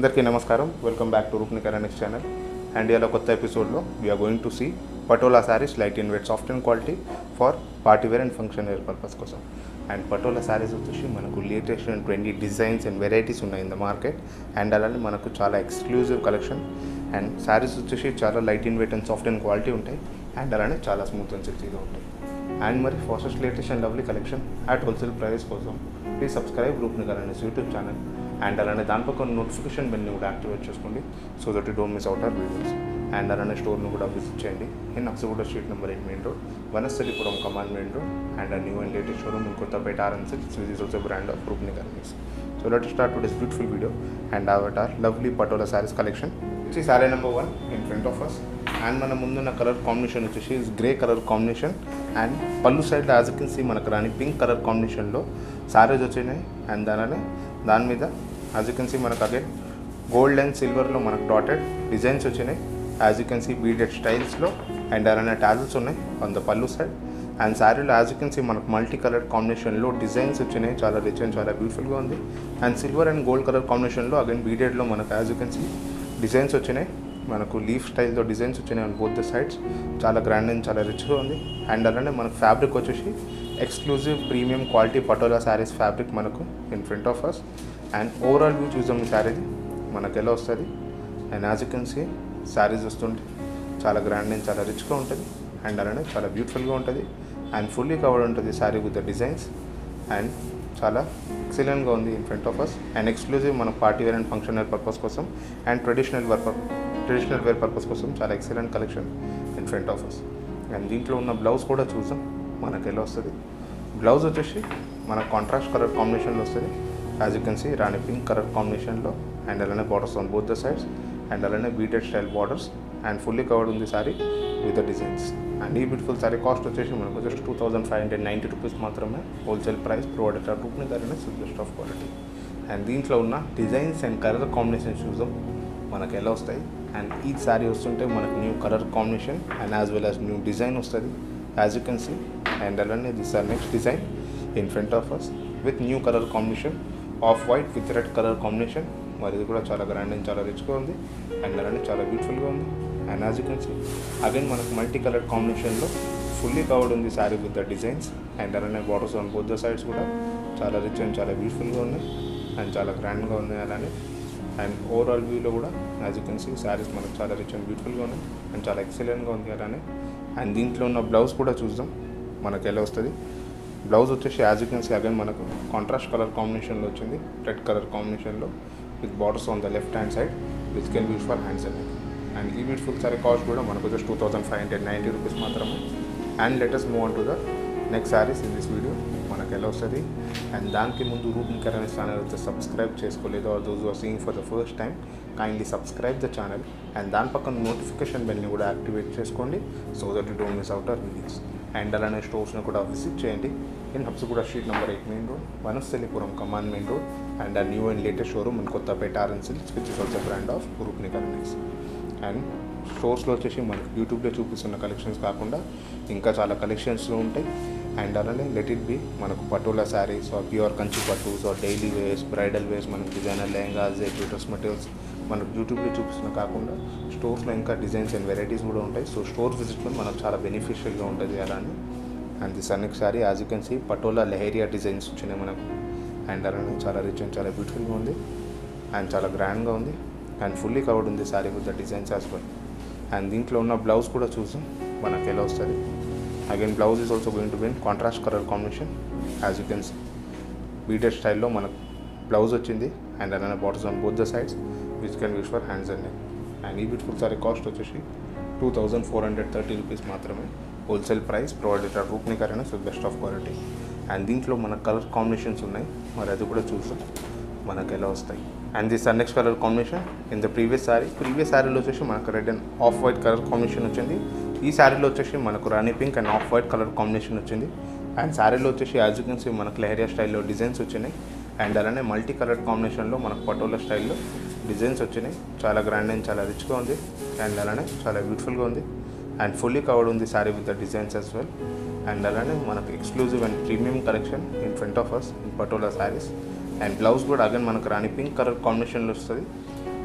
అందరికీ నమస్కారం welcome back to రూప్నిక్ నెక్స్ట్ ఛానల్ అండ్ ఇలా కొత్త ఎపిసోడ్లో we are going to see Patola saris light in weight soft and quality for party wear and function wear purpose కోసం and Patola saris వచ్చేసి మనకు latest and twenty designs and varieties ఉన్నాయి in the market and అలానే మనకు చాలా ఎక్స్క్లూజివ్ కలెక్షన్ అండ్ శారీస్ వచ్చేసి చాలా light in weight and soft and quality ఉంటాయి అండ్ అలానే చాలా స్మూత్ అండ్ సిల్కీగా ఉంటాయి అండ్ మరి fastest latest and lovely collection at wholesale price కోసం ప్లీజ్ సబ్స్క్రైబ్ రూప్నికర్ అనేసి యూట్యూబ్ ఛానల్ అండ్ అలానే దాంట్లో కొన్ని నోటిఫికేషన్ బెల్ని కూడా యాక్టివేట్ చేసుకోండి so that you don't miss out our videos and అలానే స్టోర్ను కూడా విజిట్ చేయండి ఇన్ అక్సగూడ street number eight main road Vanasthalipuram కమాండ్ main road and new and latest showroom in Kothapet RN six which is also brand of Roopnikar mix so let start to this beautiful video and out our lovely patola saris collection వచ్చి sari number one in front of us and మన ముందున్న colour combination వచ్చేసి grey colour combination and pallu సైడ్లో as కిన్ see మనకు rani pink colour కాంబినేషన్లో సారీస్ వచ్చినాయి and దానినే దాని మీద యాజ్ యూ కెన్ సీ మనకు అగైన్ గోల్డ్ అండ్ సిల్వర్లో మనకు డాటెడ్ డిజైన్స్ వచ్చినాయి as you can see beaded స్టైల్స్లో అండ్ అలానే టాజల్స్ ఉన్నాయి on the pallu side and శారీలో యాజ్ యూ కెన్ సీ మనకు మల్టీ కలర్ కాంబినేషన్లో డిజైన్స్ వచ్చినాయి చాలా రిచ్ అండ్ చాలా బ్యూటిఫుల్గా ఉంది and silver and gold colour కాంబినేషన్లో అగైన్ బీడెడ్లో మనకు as you can see designs వచ్చినాయి మనకు లీఫ్ స్టైల్తో డిజైన్స్ వచ్చినాయి ఆన్ బోత్ ద సైడ్స్ చాలా గ్రాండ్ అండ్ చాలా రిచ్గా ఉంది అండ్ అలానే మనకు ఫ్యాబ్రిక్ వచ్చేసి exclusive premium quality patola saris fabric మనకు in front of us and overall view చూసాం ఈ శారీది మనకు ఎలా వస్తుంది and as you can see saris వస్తుంటే చాలా గ్రాండ్ అండ్ చాలా రిచ్గా ఉంటుంది అండ్ అలానే చాలా బ్యూటిఫుల్గా ఉంటుంది అండ్ ఫుల్లీ కవర్డ్ ఉంటుంది sari with the designs and చాలా ఎక్సలెంట్గా ఉంది in front of us and exclusive మన party wear and function wear purpose కోసం and traditional wear traditional wear purpose కోసం చాలా excellent collection in front of us and దీంట్లో ఉన్న బ్లౌజ్ కూడా చూసాం మనకు ఎలా వస్తుంది బ్లౌజ్ వచ్చేసి మన కాంట్రాస్ట్ కలర్ కాంబినేషన్లో వస్తుంది as you can see rani pink colour కాంబినేషన్లో అండ్ అలానే borders on both the sides and అలానే beaded style borders and fully covered ఉంది sari with the designs and ఈ బ్యూటిఫుల్ సారీ కాస్ట్ వచ్చేసి మనకు just two thousand five hundred ninety rupees మాత్రమే wholesale price provided rupee ధరనే best of quality and దీంట్లో ఉన్న designs and colour combination చూద్దాం మనకు ఎలా వస్తాయి అండ్ ఈ శారీ వస్తుంటే మనకు new colour combination and as well as new design వస్తుంది as you can see and అలానే this are next design in front of us with new colour combination of white with red colour combination మరి ఇది కూడా చాలా grand and చాలా రిచ్గా ఉంది and అలానే చాలా బ్యూటిఫుల్గా ఉంది and as you can see again మనకు మల్టీ కలర్ కాంబినేషన్లో ఫుల్లీ కవర్డ్ ఉంది sari with the designs and అలానే borders on both the sides కూడా చాలా రిచ్ అండ్ చాలా బ్యూటిఫుల్గా ఉన్నాయి అండ్ చాలా గ్రాండ్గా ఉన్నాయి అలానే అండ్ ఓవరాల్ వ్యూలో కూడా as you can see saris మనకు చాలా రిచ్ అండ్ బ్యూటిఫుల్గా ఉన్నాయి అండ్ చాలా ఎక్సలెంట్గా ఉంది అలానే అండ్ దీంట్లో ఉన్న బ్లౌజ్ కూడా చూద్దాం మనకు ఎలా వస్తుంది బ్లౌజ్ వచ్చేసి as you can see again మనకు కాంట్రాస్ట్ కలర్ కాంబినేషన్లో వచ్చింది రెడ్ కలర్ కాంబినేషన్లో with borders on the left hand side which can use for hands and and ఈ బ్యూటిఫుల్ సారీ కాస్ట్ కూడా మనకు just two thousand five hundred ninety rupees మాత్రమే and latest move on to the next saris in this video మనకు ఎలా వస్తుంది and దానికి ముందు రూట్ కరెన్ ఛానల్ అయితే సబ్స్క్రైబ్ చేసుకోలేదు or those are seeing for the first time kindly subscribe the channel and దాని పక్కన నోటిఫికేషన్ బెల్ని కూడా యాక్టివేట్ చేసుకోండి so that you don't miss out our videos and అలానే స్టోర్స్ని కూడా విజిట్ చేయండి in Habsiguda street number eight main road Vanasthalipuram Kaman main road and ఆ new and latest showroom in Kothapet RN silks which is also brand of Roopnikar's and స్టోర్స్లో వచ్చేసి మనకి యూట్యూబ్లో చూపిస్తున్న కలెక్షన్స్ కాకుండా ఇంకా చాలా కలెక్షన్స్ ఉంటాయి అండ్ అలానే లెట్ ఇట్ బి మనకు పటోలా శారీస్ ఆర్ ప్యూర్ కంచి పట్టుస్ or daily wears bridal wears మనకు డిజైనర్ లెహంగాస్ డ్రెస్ మెటీరియల్స్ మనకు యూట్యూబ్లో చూపిస్తున్న కాకుండా స్టోర్స్లో ఇంకా డిజైన్స్ అండ్ వెరైటీస్ కూడా ఉంటాయి సో స్టోర్ విజిట్లో మనకు చాలా బెనిఫిషియల్గా ఉంటుంది అలానే అండ్ దిస్ అన్నెక్ sari as you can see patola leheriya designs వచ్చినాయి మనకు అండ్ అలానే చాలా రిచ్ అండ్ చాలా బ్యూటిఫుల్గా ఉంది అండ్ చాలా గ్రాండ్గా ఉంది అండ్ ఫుల్లీ కవర్డ్ ఉంది sari with the designs as well and దీంట్లో ఉన్న బ్లౌజ్ కూడా చూసాం మనకు ఎలా వస్తుంది again blouse is also going to be in contrast colour combination as you can see beaded స్టైల్లో మనకు బ్లౌజ్ వచ్చింది అండ్ అలానే borders on both the sides which can use for hands and neck and ఈ బ్యూటిఫుల్ సారీ కాస్ట్ వచ్చేసి two thousand four hundred thirty rupees మాత్రమే wholesale price provided at రూప్ని కరెనా so best of quality and దీంట్లో మన colour combinations ఉన్నాయి మరి అది కూడా చూసాం మనకు ఎలా వస్తాయి and this are next colour combination in the previous sari previous శారీలో వచ్చేసి మనకు red and off white colour combination వచ్చింది ఈ శారీలో వచ్చేసి మనకు rani pink and off white colour combination వచ్చింది అండ్ శారీలో వచ్చేసి యాజ్ యూ కెన్ సీ మనకు లెహరియా స్టైల్లో డిజైన్స్ వచ్చినాయి అండ్ అలానే మల్టీ కలర్ కాంబినేషన్లో మనకు పటోలా స్టైల్లో డిజైన్స్ వచ్చినాయి చాలా గ్రాండ్ అండ్ చాలా రిచ్గా ఉంది అండ్ అలానే చాలా బ్యూటిఫుల్గా ఉంది అండ్ ఫుల్లీ కవర్డ్ ఉంది sari with the designs as well and అలానే మనకు exclusive and premium collection in front of us in patola saris and blouse కూడా అగైన్ మనకు రాని పింక్ కలర్ కాంబినేషన్లో వస్తుంది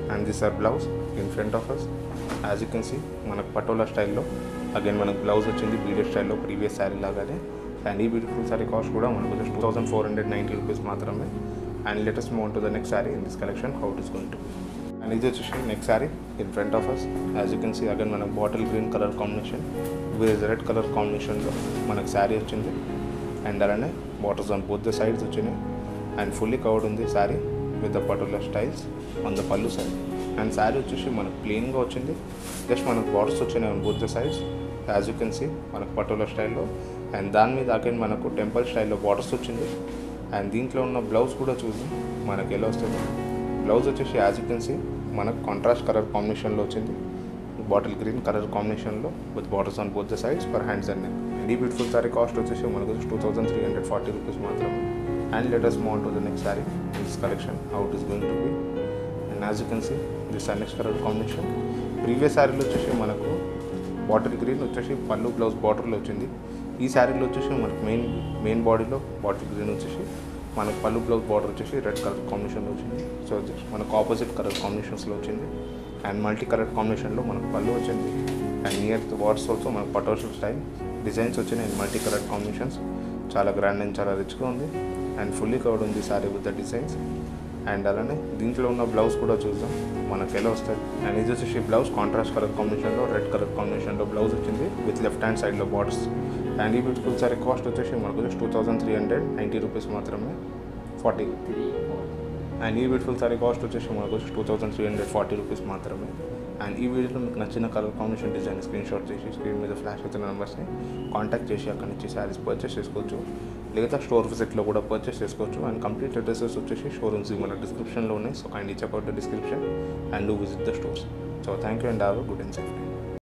and this are blouse in front of us as you can see మనకు పటోలా స్టైల్లో again మనకు blouse వచ్చింది బీడెడ్ స్టైల్లో ప్రీవియస్ శారీ లాగానే అండ్ ఈ బ్యూటిఫుల్ శారీ కాస్ట్ కూడా మనకు just two thousand four hundred ninety rupees మాత్రమే and latest move to the next sari in this collection how it is going to and ఇది వచ్చేసి next sari in front of us as you can see again మనకు bottle green colour combination with red colour కాంబినేషన్లో మనకు శారీ వచ్చింది and అలానే borders on both the sides వచ్చినాయి and fully covered ఉంది sari with the particular styles on the pallu side and sari వచ్చేసి మనకు ప్లెయిన్గా వచ్చింది జస్ట్ మనకు బార్డర్స్ వచ్చినాయి on both the sides as you can see మనకు పర్టికులర్ స్టైల్లో అండ్ దాని మీద అగైన్ మనకు టెంపుల్ స్టైల్లో బార్డర్స్ వచ్చింది అండ్ దీంట్లో ఉన్న బ్లౌజ్ కూడా చూసి మనకి ఎలా వస్తుంది బ్లౌజ్ వచ్చేసి యాజ్ యూ కెన్ సీ మనకు కాంట్రాస్ట్ కలర్ కాంబినేషన్లో వచ్చింది బాటిల్ గ్రీన్ కలర్ కాంబినేషన్లో with borders on both the sides for hands and neck and ఈ బ్యూటిఫుల్ సారీ కాస్ట్ వచ్చేసి మనకు two thousand three hundred forty rupees మాత్రమే and latest move to the next sari this collection how it is going to be and as you can see this are next colour combination previous శారీలో వచ్చేసి మనకు bottle green వచ్చేసి పళ్ళు blouse బార్డర్లో వచ్చింది ఈ శారీలో వచ్చేసి మనకు మెయిన్ మెయిన్ బాడీలో బాటిల్ గ్రీన్ వచ్చేసి మనకు పళ్ళు బ్లౌజ్ బార్డర్ వచ్చేసి రెడ్ కలర్ కాంబినేషన్లో వచ్చింది సో వచ్చేసి మనకు ఆపోజిట్ కలర్ కాంబినేషన్స్లో వచ్చింది అండ్ మల్టీ కలర్ కాంబినేషన్లో మనకు పళ్ళు వచ్చింది and near the what's also మనకు పటోషల్ స్టైల్ డిజైన్స్ వచ్చినాయి మల్టీ కలర్ కాంబినేషన్స్ చాలా గ్రాండ్ అండ్ చాలా రిచ్గా ఉంది అండ్ ఫుల్లీ కవర్డ్ ఉంది sari with the designs and అలానే దీంట్లో ఉన్న బ్లౌజ్ కూడా చూద్దాం మనకు ఎలా వస్తుంది అండ్ ఇది వచ్చేసి బ్లౌజ్ కాంట్రాస్ట్ కలర్ కాంబినేషన్లో రెడ్ కలర్ కాంబినేషన్లో బ్లౌజ్ వచ్చింది విత్ లెఫ్ట్ హ్యాండ్ సైడ్లో బార్డర్స్ అండ్ ఈ బ్యూటిఫుల్ సారీ కాస్ట్ వచ్చేసి మనకు వచ్చేసి two thousand three hundred ninety rupees మాత్రమే ఫార్టీ అండ్ ఈ బ్యూటిఫుల్ సారీ కాస్ట్ వచ్చేసి మనకు వచ్చి two thousand three hundred forty rupees మాత్రమే అండ్ ఈ వీడియోలో మీకు నచ్చిన colour combination design screen shot చేసి స్క్రీన్ మీద ఫ్లాష్ అవుతున్న నెంబర్స్ని కాంటాక్ట్ చేసి అక్కడి నుంచి శారీస్ పర్చేస్ చేసుకోవచ్చు లేదా స్టోర్ విజిట్లో కూడా పర్చేస్ చేసుకోవచ్చు అండ్ కంప్లీట్ అడ్రసెస్ వచ్చేసి షోరూమ్స్ మన డిస్క్రిప్షన్లో ఉన్నాయి so kind check out the description and do visit the stores so thank you and have good and safe